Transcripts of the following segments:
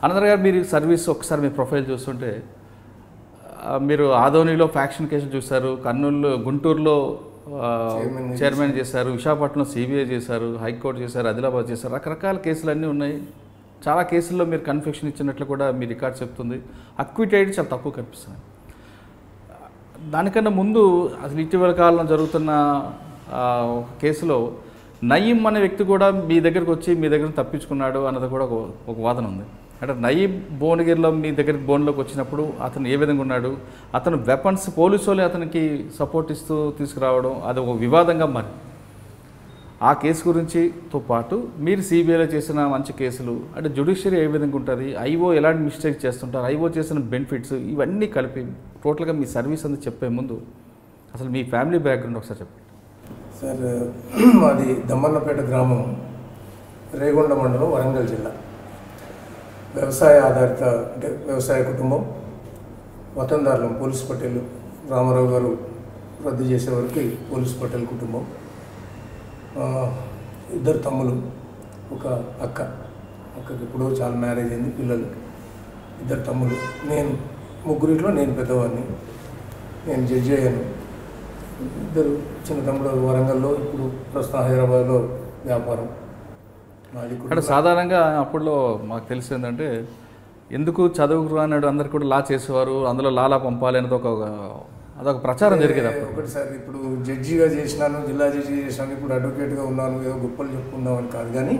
అనంతర్ గారు మీరు సర్వీస్ ఒకసారి మీ ప్రొఫైల్ చూస్తుంటే ఆ, మీరు ఆదోనిలో ఫ్యాక్షన్ కేసులు చూశారు కర్నూలు గుంటూరులో ఆ, చైర్మన్ గా చైర్మన్ చేశారు విశాఖపట్నం సిబిఐ చేశారు హైకోర్టు చేశారు ఆదిలాబాద్ చేశారు రకరకాల కేసులు అన్నీ ఉన్నాయి చాలా కేసుల్లో మీరు కన్ఫెక్షన్ ఇచ్చినట్లు కూడా మీ రికార్డ్ చెప్తుంది అక్విటైడ్ చాలా తక్కువ కనిపిస్తుంది దానికన్నా ముందు అసలు ఇటీవల కాలంలో జరుగుతున్న ఆ, ఒక కేసులో నయీం అనే వ్యక్తి కూడా మీ దగ్గరికి వచ్చి మీ దగ్గర తప్పించుకున్నాడు అన్నది కూడా ఒక ఒక వాదన ఉంది అంటే నయీం భువనగిరిలో మీ దగ్గరికి బోన్లోకి వచ్చినప్పుడు అతను ఏ విధంగా ఉన్నాడు అతను వెపన్స్ పోలీసు వాళ్ళే అతనికి సపోర్ట్ ఇస్తూ తీసుకురావడం అది ఒక వివాదంగా మారింది ఆ కేసు గురించితో పాటు మీరు సిబిఐలో చేసిన మంచి కేసులు అంటే జుడిషియరీ ఏ విధంగా ఉంటుంది ఐఓ ఎలాంటి మిస్టేక్ చేస్తుంటారు ఐఓ చేసిన బెనిఫిట్స్ ఇవన్నీ కలిపి టోటల్గా మీ సర్వీస్ అంతా చెప్పే ముందు అసలు మీ ఫ్యామిలీ బ్యాక్గ్రౌండ్ ఒకసారి చెప్పండి సార్ మాది దమ్మన్నపేట గ్రామం రేగొండ మండలం వరంగల్ జిల్లా వ్యవసాయ ఆధారిత అంటే వ్యవసాయ కుటుంబం వతందారులం పోలీస్ పటేల్ రామారావు గారు రద్దు చేసే వరకు పోలీస్ పటేల్ కుటుంబం ఆ, ఇద్దరు తమ్ములు ఒక అక్క అక్కకి ఇప్పుడు చాలా మ్యారేజ్ అయింది పిల్లలు ఇద్దరు తమ్ములు నేను ముగ్గురిట్లో నేను పెద్దవాడిని నేను జడ్జి అయ్యాను ఇద్దరు చిన్న తమ్ముడు వరంగల్లో ఇప్పుడు ప్రస్తుతం హైదరాబాద్లో వ్యాపారం మాది అంటే కుటుంబ- సాధారణంగా అప్పుడులో మాకు తెలిసి ఏంటంటే ఎందుకు చదువుకు అన్నాడు అందరు కూడా లా చేసేవారు అందులో లాలా పంపాలి అనేది ఒక అదొక ప్రచారం జరిగేది అప్పుడు ఒకటి సార్ ఇప్పుడు జడ్జిగా చేసినాను జిల్లా జడ్జి చేసినాను ఇప్పుడు అడ్వకేట్గా ఉన్నాను ఏదో గొప్పలు చెప్పుకుందామని కాదు కానీ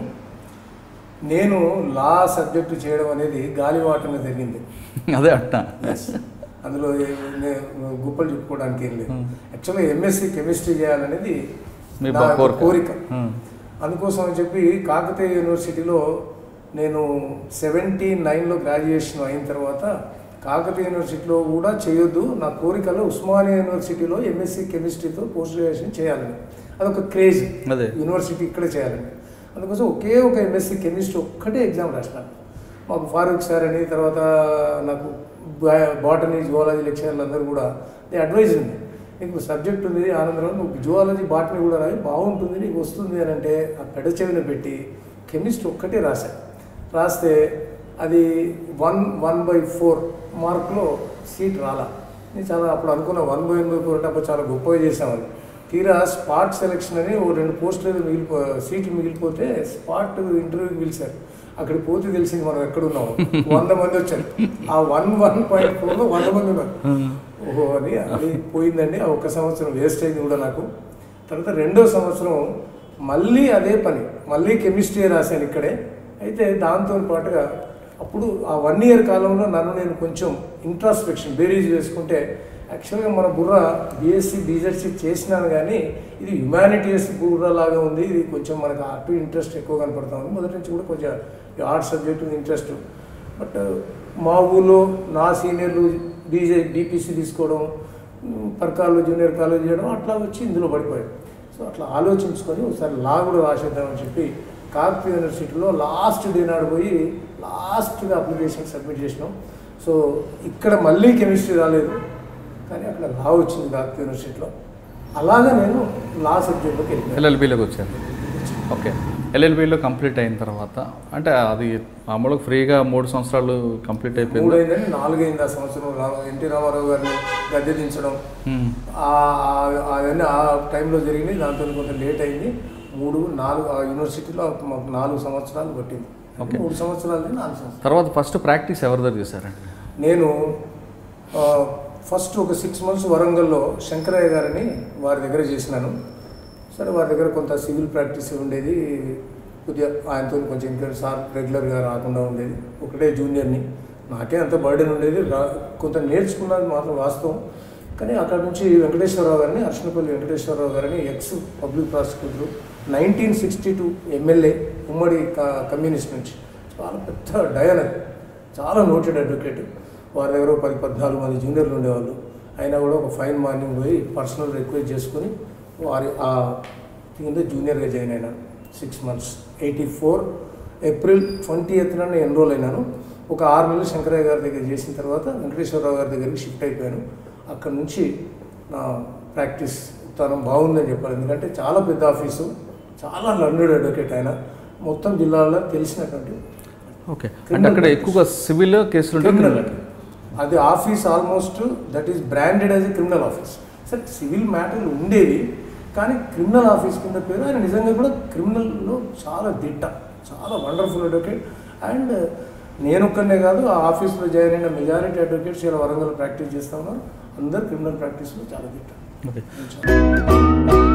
నేను లా సబ్జెక్టు చేయడం అనేది గాలివాటంగా జరిగింది అదే అంటున్నా అందులో ఏ- నే- గొప్పలు చెప్పుకోవడానికి ఏం లేదు యాక్చువల్గా ఎంఎస్సి కెమిస్ట్రీ చేయాలనేది మీ నా యొక్క కోరిక. కోరిక ఉమ్. అందుకోసం అని చెప్పి కాకతీయ యూనివర్సిటీలో నేను సెవెంటీ నైన్లో గ్రాడ్యుయేషన్ అయిన తర్వాత కాకతీయ యూనివర్సిటీలో కూడా చేయొద్దు నా కోరికలో ఉస్మానియా యూనివర్సిటీలో ఎంఎస్సి కెమిస్ట్రీతో పోస్ట్ గ్రాడ్యుయేషన్ చేయాలని అదొక క్రేజ్ అదే యూనివర్సిటీ ఇక్కడ చేయాలని అందుకోసం ఒకే ఒక ఎంఎస్సి కెమిస్ట్రీ ఒక్కటే ఎగ్జామ్ రాసినాను మాకు ఫారూక్ సార్ అని తర్వాత నాకు బాటనీ జువాలజీ లెక్చరర్లు అందరూ కూడా దే అడ్వైజ్ ఉంది నీకు సబ్జెక్ట్ ఉంది ఆనందరావు నువ్వు జువాలజీ బాటనీ కూడా రాయి బాగుంటుంది నీకు వస్తుంది అని అంటే ఆ పెడ చెవిన పెట్టి కెమిస్ట్రీ ఒక్కటే రాశాను రాస్తే అది వన్ వన్ బై ఫోర్ మార్కులో సీట్ రాలా నేను చాలా అప్పుడు అనుకున్న one by one by four అంటే అప్పుడు చాలా గొప్పగా చేసామని తీరా స్పాట్ సెలెక్షన్ అని ఓ రెండు పోస్టులు మిగిలిపో సీట్లు మిగిలిపోతే స్పాట్ ఇంటర్వ్యూకి పిలిచారు అక్కడికి పోతే తెలిసింది మనం ఎక్కడ ఉన్నాము వంద మంది వచ్చారు ఆ వన్ వన్ పాయింట్ ఫోర్లో వంద మంది ఉన్నారు ఓహో అని అది పోయిందండి ఆ ఒక్క సంవత్సరం వేస్ట్ అయింది కూడా నాకు తర్వాత రెండో సంవత్సరం మళ్ళీ అదే పని మళ్ళీ కెమిస్ట్రీ రాశాను ఇక్కడే అయితే దాంతో పాటుగా అప్పుడు ఆ వన్ ఇయర్ కాలంలో నన్ను నేను కొంచెం ఇంట్రాస్పెక్షన్ బేరీజ్ వేసుకుంటే యాక్చువల్గా మన బుర్ర బీఎస్సీ బీజెడ్సీ చేసినాను కానీ ఇది హ్యుమానిటీస్ బుర్ర లాగా ఉంది ఇది కొంచెం మనకు అటు ఇంట్రెస్ట్ ఎక్కువ కనపడతా ఉంది మొదటి నుంచి కూడా కొంచెం ఆర్ట్ సబ్జెక్ట్ ఉంది ఇంట్రెస్ట్ బట్ మా ఊళ్ళో నా సీనియర్లు బీజే బీపీసీ తీసుకోవడం ఉమ్, పర్కాల్లో జూనియర్ కాలేజ్ చేయడం అట్లా వచ్చి ఇందులో పడిపోయాడు సో అట్లా ఆలోచించుకొని ఒకసారి లా కూడా రాసేద్దామని చెప్పి కాకతీయ యూనివర్సిటీలో లాస్ట్ డే నాడు పోయి లాస్ట్గా అప్లికేషన్ సబ్మిట్ చేసినాం సో ఇక్కడ మళ్ళీ కెమిస్ట్రీ రాలేదు కానీ అక్కడ లా వచ్చింది కాకతీయ యూనివర్సిటీలో అలాగే నేను లా సబ్జెక్ట్లోకి వెళ్ళాను ఎల్ఎల్బిలోకి వచ్చారు ఓకే ఎల్ఎల్బిలో కంప్లీట్ అయిన తర్వాత అంటే అది మామూలుగా ఫ్రీగా మూడు సంవత్సరాలు కంప్లీట్ అయిపోయింది మూడైందని నాలుగైంది ఆ సంవత్సరం రా- ఎన్టీ రామారావు గారిని గద్దె దించడం ఉమ్. ఆ- ఆ- అవన్నీ ఆ టైంలో జరిగినాయి దాంతో కొంత లేట్ అయింది మూడు నాలుగు ఆ యూనివర్సిటీలో మాకు నాలుగు సంవత్సరాలు పట్టింది ఓకే. మూడు సంవత్సరాలు నాలుగు సంవత్సరాలు తర్వాత ఫస్ట్ ప్రాక్టీస్ ఎవరి దగ్గర చేశారండి నేను ఆ, ఫస్ట్ ఒక సిక్స్ మంత్స్ వరంగల్లో శంకరయ్య గారని వారి దగ్గర చేసినాను సరే వారి దగ్గర కొంత సివిల్ ప్రాక్టీస్ ఉండేది కొద్దిగా ఆయనతో కొంచెం ఇంకా సార్ రెగ్యులర్గా రాకుండా ఉండేది ఒకటే జూనియర్ని నాకే అంత బర్డెన్ ఉండేది రా కొంత నేర్చుకున్నది మాత్రం వాస్తవం కానీ అక్కడ నుంచి వెంకటేశ్వరరావు గారిని అర్షణపల్లి వెంకటేశ్వరరావు గారిని ex public prosecutor nineteen sixty two MLA ఉమ్మడి క- కమ్యూనిస్ట్ నుంచి చాలా పెద్ద డయన్ అది చాలా నోటెడ్ అడ్వకేట్ వారి దగ్గర ఒక పది పద్నాలుగు మంది జూనియర్లు ఉండేవాళ్ళు అయినా కూడా ఒక ఫైన్ మార్నింగ్ పోయి పర్సనల్ రిక్వెస్ట్ చేసుకొని వారి ఆ కింద జూనియర్గా జాయిన్ అయినాను six months eighty four April twenty ఎయిత్న ఎన్రోల్ అయినాను ఒక ఆరు నెలలు శంకరయ్య గారి దగ్గర చేసిన తర్వాత వెంకటేశ్వరరావు గారి దగ్గరికి షిఫ్ట్ అయిపోయాను అక్కడ నుంచి నా ప్రాక్టీస్ తనం బాగుందని చెప్పాలి ఎందుకంటే చాలా పెద్ద ఆఫీసు చాలా లర్నెడ్ అడ్వకేట్ ఆయన మొత్తం జిల్లాలో తెలిసినటువంటి ఓకే అంటే అక్కడ ఎక్కువగా సివిల్ కేసులు ఉంటాయి క్రిమినల్ criminal. అది office almost that is branded as a criminal office సరే సివిల్ మ్యాటర్లు ఉండేవి కానీ క్రిమినల్ ఆఫీస్ కింద పేరు ఆయన నిజంగా కూడా క్రిమినల్లో చాలా దిట్ట చాలా వండర్ఫుల్ అడ్వకేట్ అండ్ నేను ఒక్కనే కాదు ఆ ఆఫీస్లో జాయిన్ అయిన మెజారిటీ అడ్వకేట్స్ ఇలా వరంగల్ ప్రాక్టీస్ చేస్తూ ఉన్నారు అందరు క్రిమినల్ ప్రాక్టీస్లో చాలా దిట్ట ఓకే